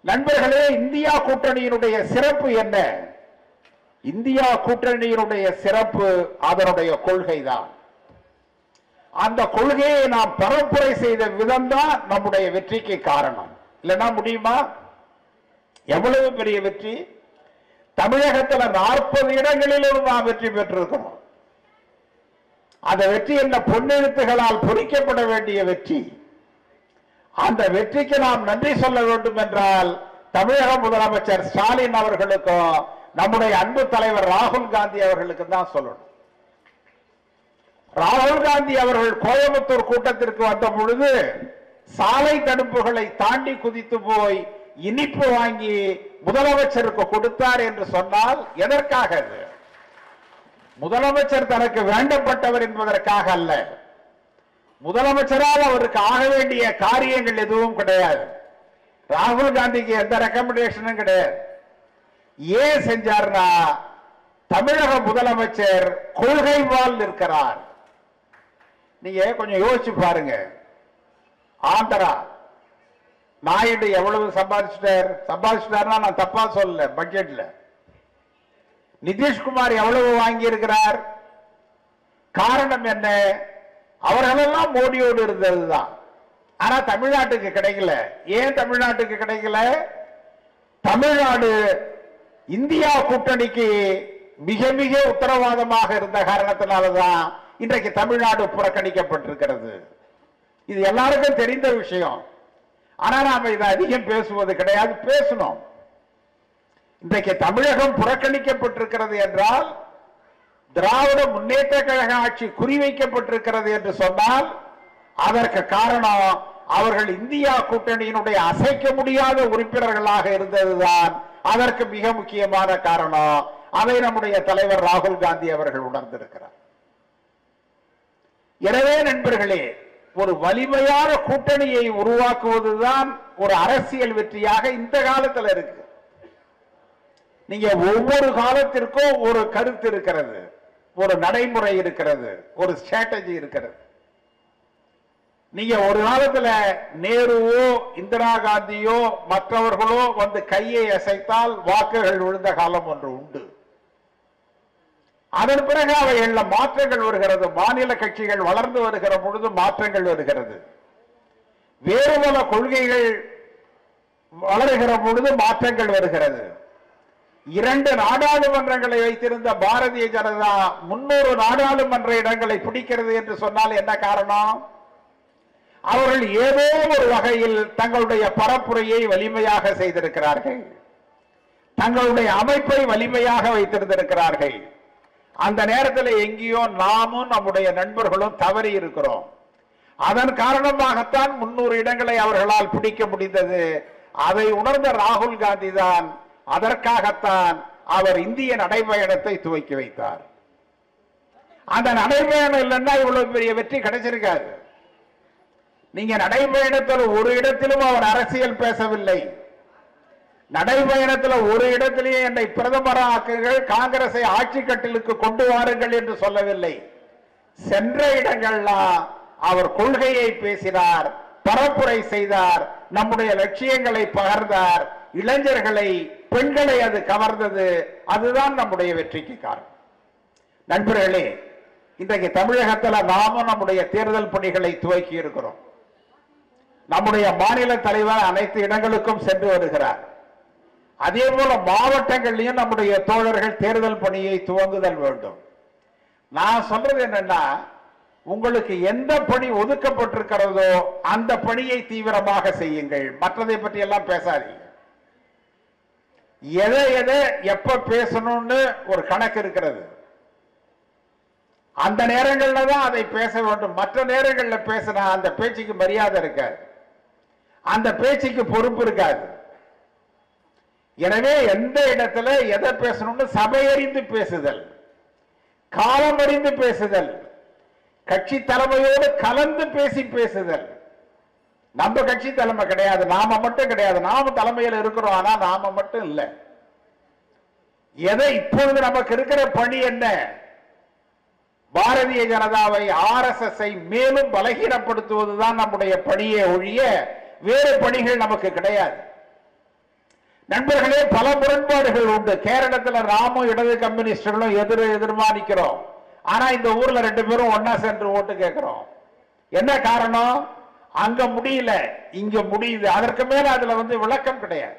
நண்பர்களே இந்தியா கூட்டணியினுடைய சிறப்பு என்ன இந்தியா கூட்டணியினுடைய சிறப்பு அதனுடைய கொள்கைதான் அந்த கொள்கையை நாம் பரப்புரை செய்த விதம்தான் நம்முடைய வெற்றிக்கு காரணம் இல்லைன்னா முடியுமா எவ்வளவு பெரிய வெற்றி தமிழகத்துல நாற்பது இடங்களிலும் நாம் வெற்றி பெற்றிருக்கிறோம் அந்த வெற்றி என்ன பொன்னெழுத்துகளால் பொறிக்கப்பட வேண்டிய வெற்றி அந்த வெற்றிக்கு நாம் நன்றி சொல்ல வேண்டும் என்றால் தமிழக முதலமைச்சர் ஸ்டாலின் அவர்களுக்கும் நம்முடைய அன்பு தலைவர் ராகுல் காந்தி அவர்களுக்கு தான் சொல்லணும் ராகுல் காந்தி அவர்கள் கோயம்புத்தூர் கூட்டத்திற்கு வந்த பொழுது சாலை தடுப்புகளை தாண்டி குதித்து போய் இனிப்பு வாங்கி முதலமைச்சருக்கு கொடுத்தார் என்று சொன்னால் எதற்காக அது முதலமைச்சர் தனக்கு வேண்டப்பட்டவர் என்பதற்காக அல்ல முதலமைச்சரால் அவருக்கு ஆக வேண்டிய காரியங்கள் எதுவும் கிடையாது ராகுல் காந்திக்கு எந்த ரெக்கமெண்டேஷனும் கிடையாது ஏன் செஞ்சார்னா தமிழக முதலமைச்சர் கொள்கைவால் நிற்கிறார் நீங்க கொஞ்சம் யோசிச்சு பாருங்க ஆந்திரா நாயுடு எவ்வளவு சம்பாதிச்சிட்டார் சம்பாதிச்சிட்டார்னா நான் தப்பா சொல்லல பட்ஜெட்ல நிதிஷ்குமார் எவ்வளவு வாங்கி இருக்கிறார் காரணம் என்ன அவர்களெல்லாம் மோடியோடு இருந்ததுதான் ஆனா தமிழ்நாட்டுக்கு கிடைக்கல ஏன் தமிழ்நாட்டுக்கு கிடைக்கல தமிழ்நாடு இந்தியா கூட்டணிக்கு மிக மிக உத்தரவாதமாக இருந்த காரணத்தினாலதான் இன்றைக்கு தமிழ்நாடு புறக்கணிக்கப்பட்டிருக்கிறது இது எல்லாருக்கும் தெரிந்த விஷயம் ஆனா நாம இதை அதிகம் பேசுவது கிடையாது பேசணும் இன்றைக்கு தமிழகம் புறக்கணிக்கப்பட்டிருக்கிறது என்றால் திராவிட முன்னேற்ற கழக ஆட்சி குறிவைக்கப்பட்டிருக்கிறது என்று சொன்னால் அதற்கு காரணம் அவர்கள் இந்தியா கூட்டணியினுடைய அசைக்க முடியாத உறுப்பினர்களாக இருந்ததுதான் அதற்கு மிக முக்கியமான காரணம் அதை நம்முடைய தலைவர் ராகுல் காந்தி அவர்கள் உணர்ந்திருக்கிறார் எனவே நண்பர்களே ஒரு வலிமையான கூட்டணியை உருவாக்குவதுதான் ஒரு அரசியல் வெற்றியாக இந்த காலத்தில் இருக்கு நீங்க ஒவ்வொரு காலத்திற்கும் ஒரு கருத்து இருக்கிறது ஒரு நடைமுறை இருக்கிறது ஒரு ஸ்ட்ராட்டஜி இருக்கிறது நீங்க ஒரு காலத்துல நேருவோ இந்திரா காந்தியோ மற்றவர்களோ வந்து கையை அசைத்தால் வாக்குகள் விழுந்த காலம் ஒன்று உண்டு அதன் பிறகு அவைகள்ல மாற்றங்கள் வருகிறது மாநில கட்சிகள் வளர்ந்து வருகிற பொழுது மாற்றங்கள் வருகிறது வேறு பல கொள்கைகள் வளருகிற பொழுது மாற்றங்கள் வருகிறது இரண்டு நாடாளுமன்றங்களை வைத்திருந்த பாரதிய ஜனதா முன்னூறு நாடாளுமன்ற இடங்களை பிடிக்கிறது என்று சொன்னால் என்ன காரணம் அவர்கள் ஏதோ ஒரு வகையில் தங்களுடைய பரப்புரையை வலிமையாக செய்திருக்கிறார்கள் தங்களுடைய அமைப்பை வலிமையாக வைத்திருந்திருக்கிறார்கள் அந்த நேரத்தில் எங்கேயோ நாமும் நம்முடைய நண்பர்களும் தவறி இருக்கிறோம் அதன் காரணமாகத்தான் முன்னூறு இடங்களை அவர்களால் பிடிக்க முடிந்தது அதை உணர்ந்த ராகுல் காந்தி தான் அதற்காகத்தான் அவர் இந்திய நடைபயணத்தை துவக்கி வைத்தார் அந்த நடைபயணம் இல்லைன்னா இவ்வளவு பெரிய வெற்றி கிடைச்சிருக்காது நீங்க நடைபயணத்தில் ஒரு இடத்திலும் அவர் அரசியல் பேசவில்லை நடைபயணத்தில் ஒரு இடத்திலேயே என்னை பிரதமராக்குங்கள் காங்கிரஸை ஆட்சி கட்டிலுக்கு கொண்டு வாருங்கள் என்று சொல்லவில்லை சென்ற இடங்கள்லாம் அவர் கொள்கையை பேசினார் பரப்புரை செய்தார் நம்முடைய லட்சியங்களை பகர்ந்தார் இளைஞர்களை பெண்களை அது கவர்ந்தது அதுதான் நம்முடைய வெற்றிக்கு காரணம் நண்பர்களே இன்றைக்கு தமிழகத்தில் நாமும் நம்முடைய தேர்தல் பணிகளை துவக்கி இருக்கிறோம் நம்முடைய மாநில தலைவர் அனைத்து இடங்களுக்கும் சென்று வருகிறார் அதே போல மாவட்டங்கள்லயும் நம்முடைய தோழர்கள் தேர்தல் பணியை துவங்குதல் வேண்டும் நான் சொல்றது என்னன்னா உங்களுக்கு எந்த பணி ஒதுக்கப்பட்டிருக்கிறதோ அந்த பணியை தீவிரமாக செய்யுங்கள் மற்றதை பற்றி எல்லாம் பேசாதீங்க எதை எதை எப்ப பேசணும்னு ஒரு கணக்கு இருக்கிறது அந்த நேரங்கள்ல தான் அதை பேச வேண்டும் மற்ற நேரங்கள்ல பேசினா அந்த பேச்சுக்கு மரியாதை இருக்காது அந்த பேச்சுக்கு பொறுப்பு இருக்காது எனவே எந்த இடத்துல எதை பேசணும்னு சபையறிந்து பேசுதல் காலம் அறிந்து பேசுதல் கட்சி தலைமையோடு கலந்து பேசி பேசுதல் நம்ம கட்சி தலைமை கிடையாது நாம மட்டும் கிடையாது நாம தலைமையில் இருக்கிறோம் ஆனா நாம மட்டும் இல்லை எதை இப்பொழுது நமக்கு இருக்கிற பணி என்ன பாரதிய ஜனதாவை ஆர் எஸ் எஸ் மேலும் பலகீனப்படுத்துவதுதான் நம்முடைய பணியே ஒழிய வேறு பணிகள் நமக்கு கிடையாது நண்பர்களே பல முரண்பாடுகள் உண்டு கேரளத்துல ராமும் இடது கம்யூனிஸ்டுகளும் எதிர் எதிர்மானிக்கிறோம் ஆனா இந்த ஊர்ல ரெண்டு பேரும் ஒன்னா சென்று ஓட்டு கேட்கிறோம் என்ன காரணம் அங்க முடியல இங்க முடியுது அதற்கு மேல அதுல வந்து விளக்கம் கிடையாது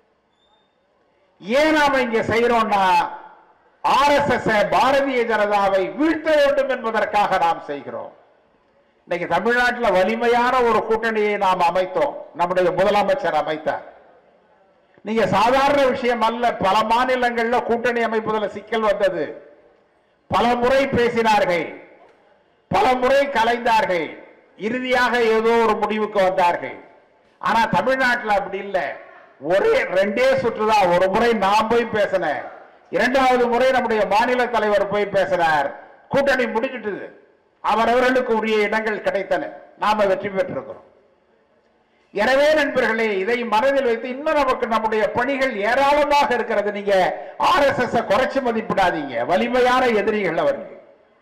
ஏன் நாம இங்க செய்யறோம்னா ஆர்எஸ்எஸ் பாரதிய ஜனதாவை வீழ்த்த வேண்டும் என்பதற்காக நாம் செய்கிறோம் இன்னைக்கு தமிழ்நாட்டில் வலிமையான ஒரு கூட்டணியை நாம் அமைத்தோம் நம்முடைய முதலமைச்சர் அமைத்தார் நீங்க சாதாரண விஷயம் அல்ல பல மாநிலங்கள்ல கூட்டணி அமைப்பதில் சிக்கல் வந்தது பல முறை பேசினார்கள் பல முறை கலைந்தார்கள் இறுதியாக ஏதோ ஒரு முடிவுக்கு வந்தார்கள் ஆனா தமிழ்நாட்டில் அப்படி இல்லை ஒரே ரெண்டே சுற்றுதான் ஒரு முறை நான் போய் பேசினேன் இரண்டாவது முறை நம்முடைய மாநில தலைவர் போய் பேசினார் கூட்டணி முடிஞ்சிட்டது அவரவர்களுக்கு உரிய இடங்கள் கிடைத்தன நாம வெற்றி பெற்றிருக்கிறோம் எனவே நண்பர்களே இதை மனதில் வைத்து இன்னும் நமக்கு நம்முடைய பணிகள் ஏராளமாக இருக்கிறது நீங்க ஆர்எஸ்எஸ் குறைச்சு மதிப்பிடாதீங்க வலிமையான எதிரிகள் அவர்கள்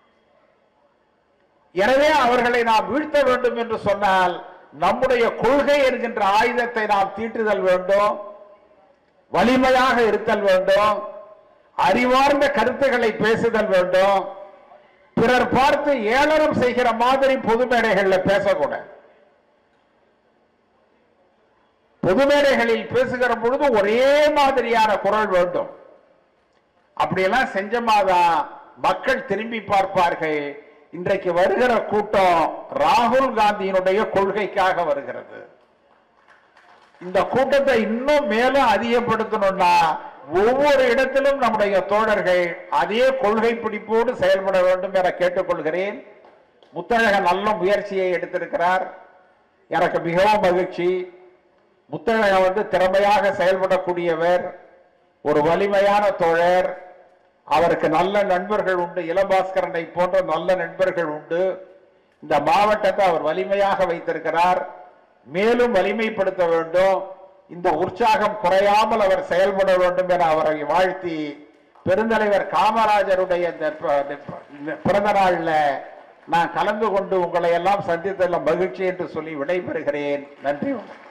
எனவே அவர்களை நாம் வீழ்த்த வேண்டும் என்று சொன்னால் நம்முடைய கொள்கை என்கின்ற ஆயுதத்தை நாம் தீட்டுதல் வேண்டும் வலிமையாக இருத்தல் வேண்டும் அறிவார்ந்த கருத்துக்களை பேசுதல் வேண்டும் பிறர் பார்த்து ஏளனம் செய்கிற மாதிரி பொது மேடைகள்ல பேசக்கூடாது பொது மேடைகளில் பேசுகிற பொழுது ஒரே மாதிரியான குரல் வேண்டும் அப்படியெல்லாம் செஞ்சமாதான் மக்கள் திரும்பி பார்ப்பார்கள் இன்றைக்கு வருகிற கூட்டம் ராகுல் காந்தியினுடைய கொள்கைக்காக வருகிறது இந்த கூட்டத்தை இன்னும் மேலும் அதிகப்படுத்தணும்னா ஒவ்வொரு இடத்திலும் நம்முடைய தோழர்கள் அதே கொள்கை பிடிப்போடு செயல்பட வேண்டும் என கேட்டுக்கொள்கிறேன் முத்தழக நல்ல முயற்சியை எடுத்திருக்கிறார் எனக்கு மிகவும் மகிழ்ச்சி முத்தழக வந்து திறமையாக செயல்படக்கூடியவர் ஒரு வலிமையான தோழர் அவருக்கு நல்ல நண்பர்கள் உண்டு இளபாஸ்கரனை போன்ற நல்ல நண்பர்கள் உண்டு இந்த மாவட்டத்தை அவர் வலிமையாக வைத்திருக்கிறார் மேலும் வலிமைப்படுத்த வேண்டும் இந்த உற்சாகம் குறையாமல் அவர் செயல்பட வேண்டும் என அவரை வாழ்த்தி பெருந்தலைவர் காமராஜருடைய இந்த ப- இந்த பிறந்த நாள்ல நான் கலந்து கொண்டு உங்களை எல்லாம் சந்தித்ததில் மகிழ்ச்சி என்று சொல்லி விடைபெறுகிறேன் நன்றி வணக்கம்